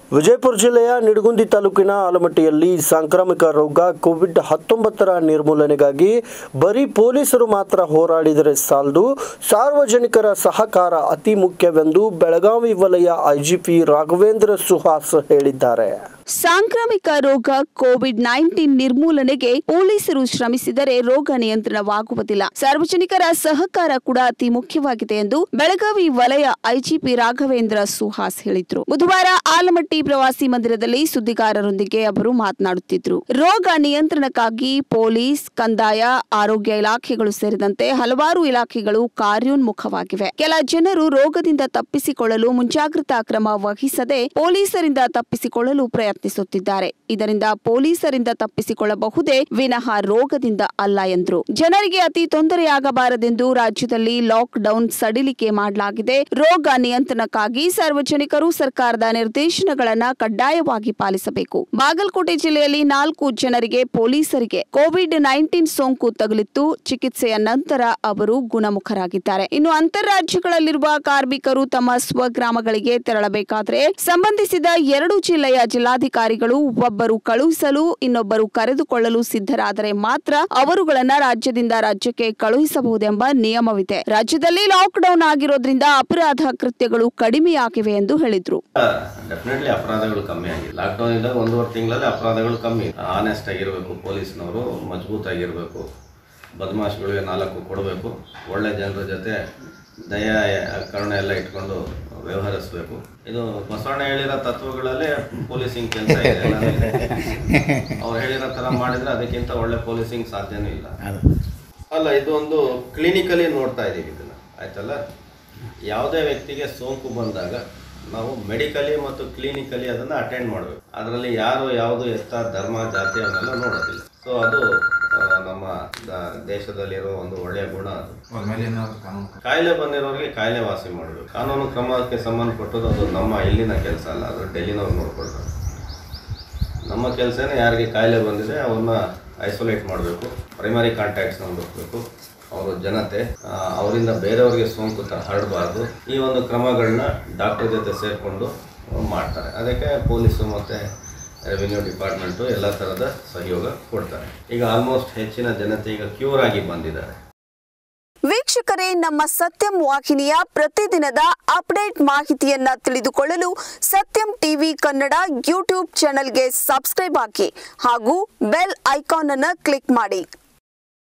ವಿಜಯಪುರ ಜಿಲ್ಲೆಯ ನಿಡಗುಂದಿ ತಾಲೂಕಿನ ಆಲಮಟ್ಟಿಯಲ್ಲಿ ಸಾಂಕ್ರಾಮಿಕ ರೋಗ ಕೋವಿಡ್ ಹತ್ತೊಂಬತ್ತರ ನಿರ್ಮೂಲನೆಗಾಗಿ ಬರೀ ಪೊಲೀಸರು ಮಾತ್ರ ಹೋರಾಡಿದರೆ ಸಾಲದು ಸಾರ್ವಜನಿಕರ ಸಹಕಾರ ಅತಿ ಮುಖ್ಯವೆಂದು ಬೆಳಗಾವಿ ವಲಯ ಐಜಿಪಿ ರಾಘವೇಂದ್ರ ಸುಹಾಸ್ ಹೇಳಿದ್ದಾರೆ ಸಾಂಕ್ರಾಮಿಕ ರೋಗ ಕೋವಿಡ್ ನೈನ್ಟೀನ್ ನಿರ್ಮೂಲನೆಗೆ ಪೊಲೀಸರು ಶ್ರಮಿಸಿದರೆ ರೋಗ ನಿಯಂತ್ರಣವಾಗುವುದಿಲ್ಲ ಸಾರ್ವಜನಿಕರ ಸಹಕಾರ ಕೂಡ ಅತಿ ಮುಖ್ಯವಾಗಿದೆ ಎಂದು ಬೆಳಗಾವಿ ವಲಯ ಐಜಿಪಿ ರಾಘವೇಂದ್ರ ಸುಹಾಸ್ ಹೇಳಿದ್ರು ಬುಧವಾರ ಆಲಮಟ್ಟಿ ಪ್ರವಾಸಿ ಮಂದಿರದಲ್ಲಿ ಸುದ್ದಿಗಾರರೊಂದಿಗೆ ಅವರು ಮಾತನಾಡುತ್ತಿದ್ರು ರೋಗ ನಿಯಂತ್ರಣಕ್ಕಾಗಿ ಪೊಲೀಸ್ ಕಂದಾಯ ಆರೋಗ್ಯ ಇಲಾಖೆಗಳು ಸೇರಿದಂತೆ ಹಲವಾರು ಇಲಾಖೆಗಳು ಕಾರ್ಯೋನ್ಮುಖವಾಗಿವೆ ಕೆಲ ಜನರು ರೋಗದಿಂದ ತಪ್ಪಿಸಿಕೊಳ್ಳಲು ಮುಂಜಾಗ್ರತಾ ಕ್ರಮ ವಹಿಸದೆ ಪೊಲೀಸರಿಂದ ತಪ್ಪಿಸಿಕೊಳ್ಳಲು ಪ್ರಯತ್ನಿಸುತ್ತಿದ್ದಾರೆ ಇದರಿಂದ ಪೊಲೀಸರಿಂದ ತಪ್ಪಿಸಿಕೊಳ್ಳಬಹುದೇ ವಿನಃ ರೋಗದಿಂದ ಅಲ್ಲ ಎಂದರು ಜನರಿಗೆ ಅತಿ ತೊಂದರೆಯಾಗಬಾರದೆಂದು ರಾಜ್ಯದಲ್ಲಿ ಲಾಕ್ ಡೌನ್ ಸಡಿಲಿಕೆ ಮಾಡಲಾಗಿದೆ ರೋಗ ನಿಯಂತ್ರಣಕ್ಕಾಗಿ ಸಾರ್ವಜನಿಕರು ಸರ್ಕಾರದ ನಿರ್ದೇಶನಗಳನ್ನ ಕಡ್ಡಾಯವಾಗಿ ಪಾಲಿಸಬೇಕು ಬಾಗಲಕೋಟೆ ಜಿಲ್ಲೆಯಲ್ಲಿ ನಾಲ್ಕು ಜನರಿಗೆ ಪೊಲೀಸರಿಗೆ ಕೋವಿಡ್ ನೈನ್ಟೀನ್ ಸೋಂಕು ತಗುಲಿತ್ತು ಚಿಕಿತ್ಸೆಯ ನಂತರ ಅವರು ಗುಣಮುಖರಾಗಿದ್ದಾರೆ ಇನ್ನು ಅಂತಾರಾಜ್ಯಗಳಲ್ಲಿರುವ ಕಾರ್ಮಿಕರು ತಮ್ಮ ಸ್ವಗ್ರಾಮಗಳಿಗೆ ತೆರಳಬೇಕಾದರೆ ಸಂಬಂಧಿಸಿದ ಎರಡು ಜಿಲ್ಲೆಯ ಜಿಲ್ಲಾಧಿಕಾರಿಗಳು ಒಬ್ಬರು ಕಳುಹಿಸಲು ಇನ್ನೊಬ್ಬರು ಕರೆದುಕೊಳ್ಳಲು ಸಿದ್ಧರಾದರೆ ಮಾತ್ರ ಅವರುಗಳನ್ನ ರಾಜ್ಯದಿಂದ ರಾಜ್ಯಕ್ಕೆ ಕಳುಹಿಸಬಹುದೆಂಬ ನಿಯಮವಿದೆ ರಾಜ್ಯದಲ್ಲಿ ಲಾಕ್ಡೌನ್ ಆಗಿರೋದ್ರಿಂದ ಅಪರಾಧ ಕೃತ್ಯಗಳು ಕಡಿಮೆಯಾಗಿವೆ ಎಂದು ಹೇಳಿದ್ರು ಡೆಫಿನೆಟ್ಲಿ ಅಪರಾಧಗಳು ಕಮ್ಮಿ ಆಗಿದೆ ಲಾಕ್ಡೌನ್ ಇದ್ದಾಗ ಒಂದೂವರೆ ತಿಂಗಳಲ್ಲಿ ಅಪರಾಧಗಳು ಕಮ್ಮಿ ಆನೆಸ್ಟ್ ಆಗಿರಬೇಕು ಪೊಲೀಸ್ನವರು ಮಜಬೂತ್ ಆಗಿರಬೇಕು ಬದಮಾಶ್ಗಳಿಗೆ ನಾಲ್ಕು ಕೊಡಬೇಕು ಒಳ್ಳೆ ಜನರ ಜೊತೆ ದಯ ಕರುಣೆ ಎಲ್ಲ ಇಟ್ಕೊಂಡು ವ್ಯವಹರಿಸಬೇಕು ಇದು ಬಸವಣ್ಣ ಹೇಳಿರೋ ತತ್ವಗಳಲ್ಲೇ ಪೊಲೀಸಿಂಗ್ ಕೆಲಸ ಇದೆ ಅವ್ರು ಹೇಳಿರೋ ಥರ ಮಾಡಿದ್ರೆ ಅದಕ್ಕಿಂತ ಒಳ್ಳೆ ಪೊಲೀಸಿಂಗ್ ಸಾಧ್ಯನೂ ಇಲ್ಲ ಅಲ್ಲ ಇದು ಒಂದು ಕ್ಲಿನಿಕಲಿ ನೋಡ್ತಾ ಇದ್ದೀವಿ ಇದನ್ನು ಆಯ್ತಲ್ಲ ಯಾವುದೇ ವ್ಯಕ್ತಿಗೆ ಸೋಂಕು ಬಂದಾಗ ನಾವು ಮೆಡಿಕಲಿ ಮತ್ತು ಕ್ಲಿನಿಕಲಿ ಅದನ್ನು ಅಟೆಂಡ್ ಮಾಡಬೇಕು ಅದರಲ್ಲಿ ಯಾರು ಯಾವುದು ಎತ್ತ ಧರ್ಮ ಜಾತಿ ಅವನ್ನೆಲ್ಲ ನೋಡೋದಿಲ್ಲ ಸೊ ಅದು ಆ, ನಮ್ಮ ದ- ದೇಶದಲ್ಲಿರೋ ಒಂದು ಒಳ್ಳೆಯ ಗುಣ ಅದು ಕಾಯಿಲೆ ಬಂದಿರೋರಿಗೆ ಕಾಯಿಲೆ ವಾಸಿ ಮಾಡಬೇಕು ಕಾನೂನು ಕ್ರಮಕ್ಕೆ ಸಂಬಂಧಪಟ್ಟದ್ದು ಅದು ನಮ್ಮ ಇಲ್ಲಿನ ಕೆಲಸ ಅಲ್ಲ ಅದು ಡೆಲ್ಲಿನವ್ರು ನೋಡ್ಕೊಳ್ತಾರೆ ನಮ್ಮ ಕೆಲಸನೇ ಯಾರಿಗೆ ಕಾಯಿಲೆ ಬಂದಿದೆ ಅವ್ರನ್ನ ಐಸೋಲೇಟ್ ಮಾಡಬೇಕು ಪ್ರೈಮರಿ ಕಾಂಟ್ಯಾಕ್ಟ್ಸ್ನ ಹುಡುಕಬೇಕು ಅವರು ಜನತೆ ಆ, ಅವರಿಂದ ಬೇರೆಯವ್ರಿಗೆ ಸೋಂಕು ತ ಹರಡಬಾರ್ದು ಈ ಒಂದು ಕ್ರಮಗಳನ್ನ ಡಾಕ್ಟರ್ ಜೊತೆ ಸೇರಿಕೊಂಡು ಮಾಡ್ತಾರೆ ಅದಕ್ಕೆ ಪೊಲೀಸು ಮತ್ತು ರೆವಿನ್ಯೂ ಡಿಪಾರ್ಟ್ಮೆಂಟು ಎಲ್ಲ ಥರದ ಸಹಯೋಗ ಕೊಡ್ತಾರೆ ಈಗ ಆಲ್ಮೋಸ್ಟ್ ಹೆಚ್ಚಿನ ಜನತೆ ಈಗ ಕ್ಯೂರ್ ಆಗಿ ಬಂದಿದ್ದಾರೆ ವೀಕ್ಷಕರೇ ನಮ್ಮ ಸತ್ಯಂ ವಾಹಿನಿಯ ಪ್ರತಿದಿನದ ಅಪ್ಡೇಟ್ ಮಾಹಿತಿಯನ್ನ ತಿಳಿದುಕೊಳ್ಳಲು ಸತ್ಯಂ ಟಿವಿ ಕನ್ನಡ ಯೂಟ್ಯೂಬ್ ಚಾನೆಲ್ಗೆ ಸಬ್ಸ್ಕ್ರೈಬ್ ಹಾಕಿ ಹಾಗೂ ಬೆಲ್ ಐಕಾನ್ ಅನ್ನು ಕ್ಲಿಕ್ ಮಾಡಿ